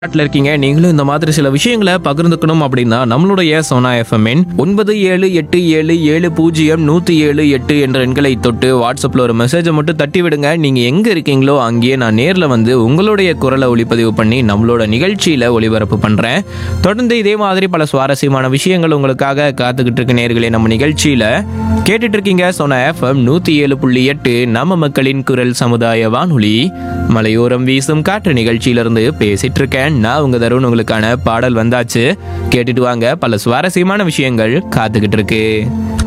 நாட்டில் இருக்கீங்க நீங்களும் இந்த மாதிரி சில விஷயங்களை பகிர்ந்துக்கணும் அப்படின்னா நம்மளுடைய சோனா எஃப்எம்என் ஒன்பது ஏழு எட்டு ஏழு ஏழு பூஜ்ஜியம் நூற்றி ஏழு எட்டு என்ற எண்களை தொட்டு வாட்ஸ்அப்பில் ஒரு மெசேஜை மட்டும் தட்டி விடுங்க நீங்கள் எங்கே இருக்கீங்களோ அங்கேயே நான் நேரில் வந்து உங்களுடைய குரலை ஒளிப்பதிவு பண்ணி நம்மளோட நிகழ்ச்சியில் ஒளிபரப்பு பண்ணுறேன் தொடர்ந்து இதே மாதிரி பல சுவாரஸ்யமான விஷயங்கள் உங்களுக்காக காத்துக்கிட்டு இருக்க நேர்களே நம்ம நிகழ்ச்சியில் கேட்டுட்டு இருக்கீங்க சோனா எஃப்எம் நூற்றி ஏழு புள்ளி எட்டு நம்ம மக்களின் குரல் சமுதாய வானொலி மலையோரம் வீசும் காற்று நிகழ்ச்சியிலிருந்து பேசிட்டு இருக்கேன் நான் உங்க தருண் உங்களுக்கான பாடல் வந்தாச்சு கேட்டுட்டு வாங்க பல சுவாரஸ்யமான விஷயங்கள் காத்துக்கிட்டு இருக்கு